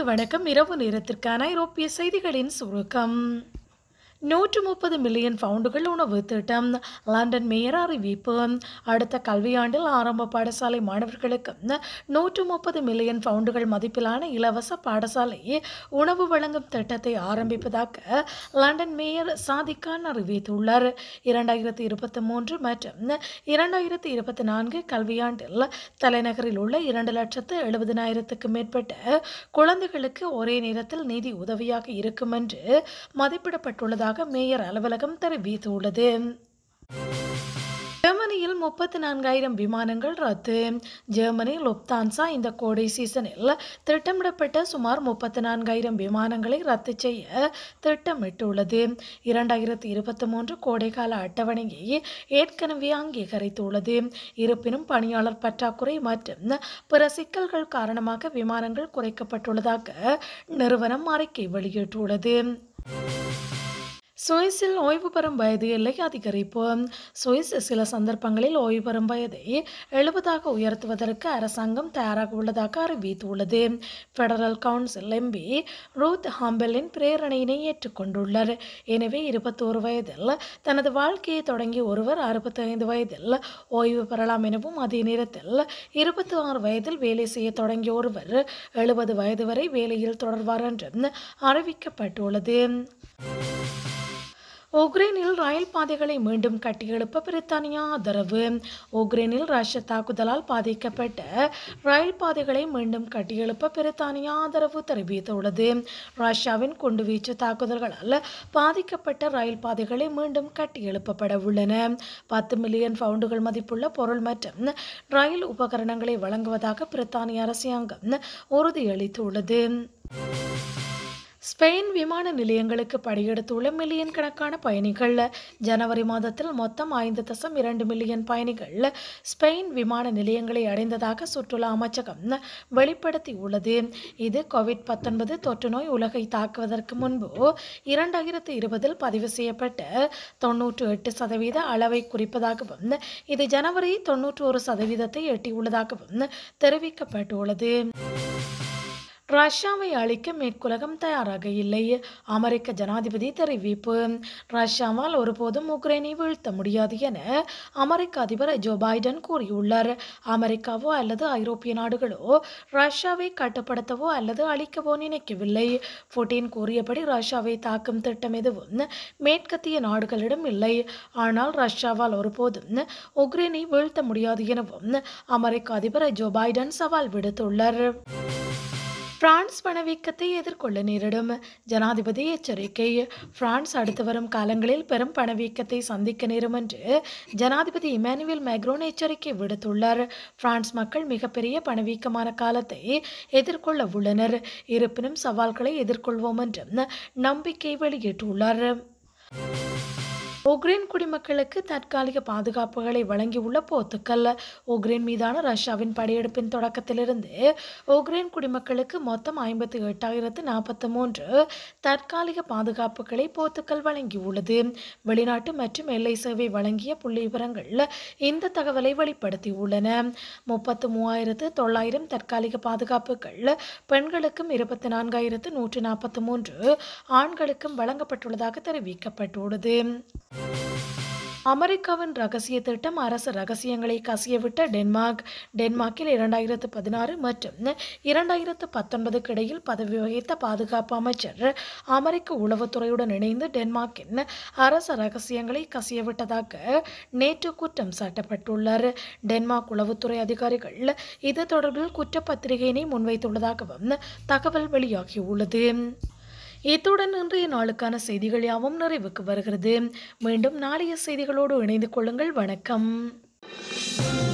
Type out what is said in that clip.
வணக்கம் இரவு நேரத்திற்கான ஐரோப்பிய செய்திகளின் சுருக்கம் நூற்று முப்பது மில்லியன் பவுண்டுகள் உணவு திட்டம் லண்டன் மேயர் அறிவிப்பு அடுத்த கல்வியாண்டில் ஆரம்ப பாடசாலை மாணவர்களுக்கு நூற்று முப்பது மில்லியன் பவுண்டுகள் மதிப்பிலான இலவச பாடசாலை உணவு வழங்கும் திட்டத்தை ஆரம்பிப்பதாக லண்டன் மேயர் சாதிக் கான் அறிவித்துள்ளார் இரண்டாயிரத்தி இருபத்தி மூன்று மற்றும் இரண்டாயிரத்தி இருபத்தி நான்கு கல்வியாண்டில் தலைநகரில் உள்ள இரண்டு லட்சத்து எழுபதினாயிரத்துக்கு மேற்பட்ட குழந்தைகளுக்கு ஒரே நேரத்தில் நிதி உதவியாக இருக்கும் என்று மதிப்பிடப்பட்டுள்ளதாக மேயர் அலுவலகம் தெரிவித்துள்ளது ஜெர்மனியில் முப்பத்தி நான்காயிரம் விமானங்கள் ரத்து ஜெர்மனி லுப்தான்சா இந்த கோடை சீசனில் திட்டமிடப்பட்ட சுமார் முப்பத்தி நான்காயிரம் விமானங்களை ரத்து செய்ய திட்டமிட்டுள்ளது இரண்டாயிரத்தி இருபத்தி மூன்று கோடைக்கால அட்டவணையை ஏற்கனவே அங்கீகரித்துள்ளது இருப்பினும் பணியாளர் பற்றாக்குறை மற்றும் பிற சிக்கல்கள் காரணமாக விமானங்கள் குறைக்கப்பட்டுள்ளதாக நிறுவனம் அறிக்கை வெளியிட்டுள்ளது சுவிஸில் ஓய்வு பெறும் வயது எல்லை அதிகரிப்பு சுவிஸ் சில சந்தர்ப்பங்களில் ஓய்வு பெறும் வயதை எழுபதாக உயர்த்துவதற்கு அரசாங்கம் தயாராக உள்ளதாக அறிவித்துள்ளது ஃபெடரல் கவுன்சில் எம்பி ரூத் ஹாம்பெலின் பிரேரணையினை ஏற்றுக்கொண்டுள்ளார் எனவே இருபத்தோரு வயதில் தனது வாழ்க்கையை தொடங்கிய ஒருவர் அறுபத்தைந்து வயதில் ஓய்வு பெறலாம் எனவும் அதே நேரத்தில் இருபத்தி ஆறு வயதில் வேலை செய்ய தொடங்கிய ஒருவர் எழுபது வயது வரை வேலையில் தொடர்வார் என்றும் அறிவிக்கப்பட்டுள்ளது உக்ரைனில் ரயில் பாதைகளை மீண்டும் கட்டியெழுப்ப பிரித்தானியா ஆதரவு உக்ரைனில் ரஷ்ய தாக்குதலால் பாதிக்கப்பட்ட ரயில் பாதைகளை மீண்டும் கட்டியெழுப்ப பிரித்தானியா ஆதரவு தெரிவித்துள்ளது ரஷ்யாவின் குண்டுவீச்சு தாக்குதல்களால் பாதிக்கப்பட்ட ரயில் பாதைகளை மீண்டும் கட்டியெழுப்பப்பட உள்ளன பத்து மில்லியன் பவுண்டுகள் மதிப்புள்ள பொருள் மற்றும் ரயில் உபகரணங்களை வழங்குவதாக பிரித்தானிய அரசாங்கம் உறுதியளித்துள்ளது ஸ்பெயின் விமான நிலையங்களுக்கு படியெடுத்துள்ள மில்லியன் கணக்கான பயணிகள் ஜனவரி மாதத்தில் மொத்தம் ஐந்து தசம் இரண்டு மில்லியன் பயணிகள் ஸ்பெயின் விமான நிலையங்களை அடைந்ததாக சுற்றுலா அமைச்சகம் வெளிப்படுத்தியுள்ளது இது கோவிட் பத்தொன்பது தொற்று நோய் உலகை தாக்குவதற்கு முன்பு இரண்டாயிரத்தி இருபதில் பதிவு செய்யப்பட்ட தொன்னூற்று எட்டு சதவீத அளவை குறிப்பதாகவும் இது ஜனவரி தொன்னூற்று ஒரு சதவீதத்தை எட்டியுள்ளதாகவும் தெரிவிக்கப்பட்டுள்ளது ரஷ்யாவை அழிக்க மேற்குலகம் தயாராக இல்லை அமெரிக்க ஜனாதிபதி தெரிவிப்பு ரஷ்யாவால் ஒருபோதும் உக்ரைனை வீழ்த்த முடியாது என அமெரிக்க அதிபர் ஜோ பைடன் கூறியுள்ளார் அமெரிக்காவோ அல்லது ஐரோப்பிய நாடுகளோ ரஷ்யாவை கட்டுப்படுத்தவோ அல்லது அழிக்கவோ நினைக்கவில்லை புட்டின் கூறியபடி ரஷ்யாவை தாக்கும் திட்டம் எதுவும் மேற்கத்திய நாடுகளிடம் இல்லை ஆனால் ரஷ்யாவால் ஒருபோதும் உக்ரைனை வீழ்த்த முடியாது எனவும் அமெரிக்க அதிபர் ஜோ பைடன் சவால் விடுத்துள்ளார் பிரான்ஸ் பணவீக்கத்தை எதிர்கொள்ள நேரிடும் ஜனாதிபதி எச்சரிக்கை பிரான்ஸ் அடுத்து வரும் காலங்களில் பெரும் பணவீக்கத்தை சந்திக்க நேரும் என்று ஜனாதிபதி இமானுவேல் மேக்ரோன் எச்சரிக்கை விடுத்துள்ளார் பிரான்ஸ் மக்கள் மிகப்பெரிய பணவீக்கமான காலத்தை எதிர்கொள்ள உள்ளனர் இருப்பினும் சவால்களை எதிர்கொள்வோம் என்றும் நம்பிக்கை வெளியிட்டுள்ளார் உக்ரைன் குடிமக்களுக்கு தற்காலிக பாதுகாப்புகளை வழங்கியுள்ள போர்த்துக்கல் உக்ரைன் மீதான ரஷ்யாவின் படையெடுப்பின் தொடக்கத்திலிருந்து உக்ரைன் குடிமக்களுக்கு மொத்தம் ஐம்பத்தி எட்டாயிரத்து நாற்பத்தி மூன்று தற்காலிக பாதுகாப்புகளை போர்த்துக்கல் வழங்கியுள்ளது வெளிநாட்டு மற்றும் எல்லை சேவை வழங்கிய புள்ளி விவரங்கள் இந்த தகவலை வெளிப்படுத்தியுள்ளன முப்பத்து மூவாயிரத்து தொள்ளாயிரம் தற்காலிக பாதுகாப்புகள் பெண்களுக்கும் இருபத்தி நான்காயிரத்து நூற்று நாற்பத்தி மூன்று ஆண்களுக்கும் வழங்கப்பட்டுள்ளதாக தெரிவிக்கப்பட்டுள்ளது அமெரிக்காவின் ரகசிய திட்டம் அரசு ரகசியங்களை கசியவிட்ட டென்மார்க் டென்மார்க்கில் இரண்டாயிரத்து பதினாறு மற்றும் இரண்டாயிரத்து பத்தொன்பதுக்கு இடையில் பதவி வகித்த பாதுகாப்பு அமைச்சர் அமெரிக்க உளவுத்துறையுடன் இணைந்து டென்மார்க்கின் அரசு ரகசியங்களை கசியவிட்டதாக நேற்று குற்றம் சாட்டப்பட்டுள்ளார் டென்மார்க் உளவுத்துறை அதிகாரிகள் இது தொடர்பில் குற்றப்பத்திரிகையினை முன்வைத்துள்ளதாகவும் தகவல் வெளியாகியுள்ளது இத்துடன் இன்றைய நாளுக்கான செய்திகள் யாவும் நிறைவுக்கு வருகிறது மீண்டும் நாளைய செய்திகளோடு இணைந்து கொள்ளுங்கள் வணக்கம்